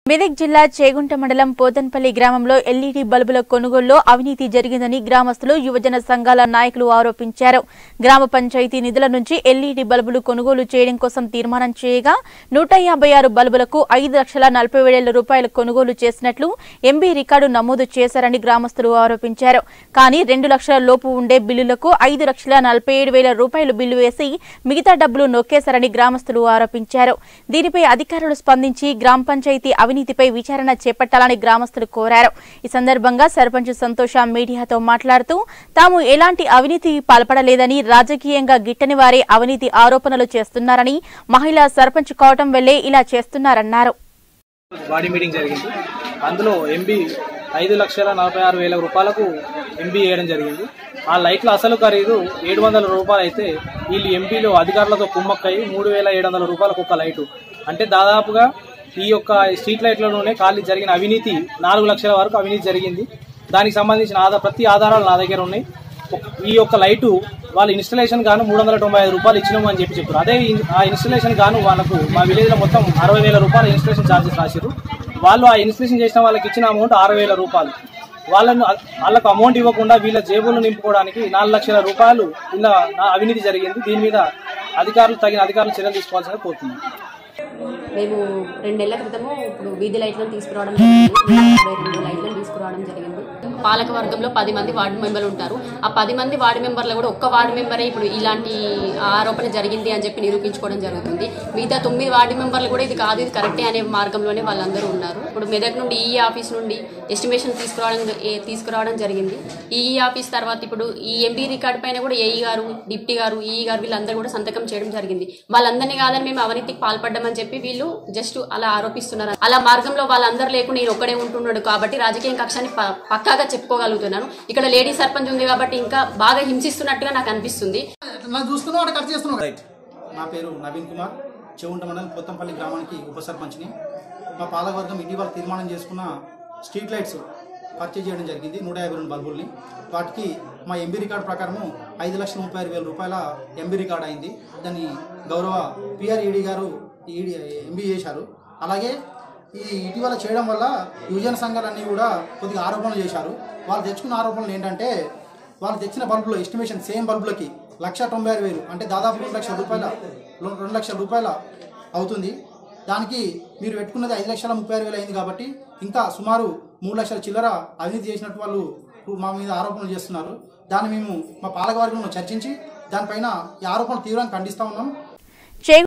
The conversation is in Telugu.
మెదక్ జిల్లా చేగుంట మండలం పోతన్పల్లి గ్రామంలో ఎల్ఈడీ బల్బుల కొనుగోలులో అవినీతి జరిగిందని గ్రామస్తులు యువజన సంఘాల నాయకులు ఆరోపించారు గ్రామ పంచాయతీ నిధుల నుంచి ఎల్ఈడీ బల్బులు కొనుగోలు చేయడం కోసం తీర్మానం చేయగా నూట యాభై ఆరు బల్బులకు ఐదు లక్షల నలభై వేల రూపాయలు కొనుగోలు చేసినట్లు ఎంబీ రికార్డు నమోదు చేశారని గ్రామస్తులు ఆరోపించారు కానీ రెండు లక్షల లోపు ఉండే బిల్లులకు ఐదు లక్షల నలభై ఏడు వేల రూపాయలు బిల్లు వేసి మిగతా డబ్బులు నొక్కేశారని గ్రామస్తులు ఆరోపించారు దీనిపై అధికారులు స్పందించి గ్రామ పంచాయతీ అవినీతిపై విచారణ చేపట్టాలని గ్రామస్తులు కోరారు ఈ సందర్భంగా సర్పంచ్ సంతోష మీడియాతో మాట్లాడుతూ తాము ఎలాంటి అవినీతి పాల్పడలేదని రాజకీయంగా గిట్టని వారే అవినీతి ఆరోపణలు చేస్తున్నారని మహిళా సర్పంచ్ కావటం వల్లే ఇలా చేస్తున్నారన్నారు బాడీ మీటింగ్ జరిగింది అందులో ఎంబీ ఐదు లక్షల నలభై ఆరు వేల రూపాయలకు ఎంబీ వేయడం జరిగింది ఆ లైట్ల అసలు ఖరీదు ఏడు వందల రూపాయలు అయితే వీళ్ళు ఎంబీలో అధికారులతో కుమ్మక్కయి మూడు వేల ఏడు వందల రూపాయలకు ఒక లైటు అంటే దాదాపుగా ఈ యొక్క స్ట్రీట్ లైట్లలోనే ఖాళీ జరిగిన అవినీతి నాలుగు లక్షల వరకు అవినీతి జరిగింది దానికి సంబంధించిన ఆధార ప్రతి ఆధారాలు నా దగ్గర ఉన్నాయి ఒక- ఈ యొక్క లైటు వాళ్ళ ఇన్స్టలేషన్ గాను మూడు వందల తొంభై ఐదు రూపాయలు ఇచ్చినాము అని చెప్పి చెప్పారు అదే ఇన్- ఆ ఇన్స్టలేషన్ గాను వాళ్ళకు మా విలేజ్ లో మొత్తం అరవై వేల రూపాయల ఇన్స్టలేషన్ ఛార్జెస్ రాశారు వాళ్ళు ఆ ఇన్స్టలేషన్ చేసిన వాళ్ళకి ఇచ్చిన అమౌంట్ ఆరు వేల రూపాయలు వాళ్ళను వాళ్ళకు అమౌంట్ ఇవ్వకుండా వీళ్ళ జేబులు నింపుకోవడానికి నాలుగు లక్షల రూపాయలు ఇలా నా- అవినీతి జరిగింది దీని మీద అధికారులు తగిన అధికారులు చర్యలు తీసుకోవాల్సిన కోరుతున్నాను మేము రెండేళ్ల క్రితము ఇప్పుడు వీధి లైట్లను తీసుకురావడం జరిగింది యాభై రెండు లైట్లను తీసుకురావడం జరిగింది పాలక వర్గంలో పది మంది వార్డు మెంబర్లు ఉంటారు ఆ పది మంది వార్డు మెంబర్లు కూడా ఒక్క వార్డు మెంబరే ఇప్పుడు ఇలాంటి ఆరోపణ జరిగింది అని చెప్పి నిరూపించుకోవడం జరుగుతుంది మిగతా తొమ్మిది వార్డు మెంబర్లు కూడా ఇది కాదు ఇది కరెక్టే అనే మార్గంలోనే వాళ్ళందరూ ఉన్నారు ఇప్పుడు మెదక్ నుండి ఈ ఆఫీస్ నుండి ఎస్టిమేషన్ తీసుకురావడం ఏ- తీసుకురావడం జరిగింది ఈ ఆఫీస్ తర్వాత ఇప్పుడు ఈ ఎంబీ రికార్డ్ పైన కూడా ఏఈ గారు డిప్టీ గారు ఈ గారు వీళ్ళందరూ కూడా సంతకం చేయడం జరిగింది వాళ్ళందరినీ కాదని మేము అవినీతికి పాల్పడ్డామని చెప్పి వీళ్ళు జస్ట్ అలా ఆరోపిస్తున్నారు అలా మార్గంలో వాళ్ళందరూ లేకుండా నేను ఒక్కడే ఉంటున్నాడు కాబట్టి రాజకీయ కక్షాన్ని ప- పక్కాగా చెప్పుకోగలుగుతున్నాను ఇక్కడ లేడీ సర్పంచ్ ఉంది కాబట్టి ఇంకా బాగా హింసిస్తున్నట్టుగా నాకు అనిపిస్తుంది నన్ను చూస్తున్నావు అక్కడ కట్ చేస్తున్నావు రైట్ నా పేరు నవీన్ కుమార్ చెవుంట మండలం కొత్తంపల్లి గ్రామానికి ఉప సర్పంచ్ని మా పాలకవర్గం ఇటీవల తీర్మానం చేసుకున్న స్ట్రీట్ లైట్స్ పర్చేజ్ చేయడం జరిగింది నూట యాభై రెండు బల్బుల్ని వాటికి మా ఎంబీ రికార్డ్ ప్రకారము ఐదు లక్షల ముప్పై ఆరు వేల రూపాయల ఎంబీ రికార్డ్ అయింది దాన్ని గౌరవ పిఆర్ఈడి గారు ఈడీ ఎంబీ చేశారు అలాగే ఈ ఇటీవల చేయడం వల్ల యువజన సంఘాలన్నీ కూడా కొద్దిగా ఆరోపణలు చేశారు వాళ్ళు తెచ్చుకున్న ఆరోపణలు ఏంటంటే వాళ్ళు తెచ్చిన బల్బులో ఎస్టిమేషన్ సేమ్ బల్బులకి లక్ష తొంభై ఆరు వేలు అంటే దాదాపు రెండు లక్షల రూపాయల రెండు లక్షల రూపాయల అవుతుంది దానికి మీరు పెట్టుకున్నది ఐదు లక్షల ముప్పై ఆరు వేలు అయింది కాబట్టి ఇంకా సుమారు మూడు లక్షల చిల్లర అవినీతి చేసినట్టు వాళ్ళు మా మీద ఆరోపణలు చేస్తున్నారు దాన్ని మేము మా పాలకవర్గంలో చర్చించి దానిపైన ఈ ఆరోపణలు తీవ్రంగా ఖండిస్తా ఉన్నాం చే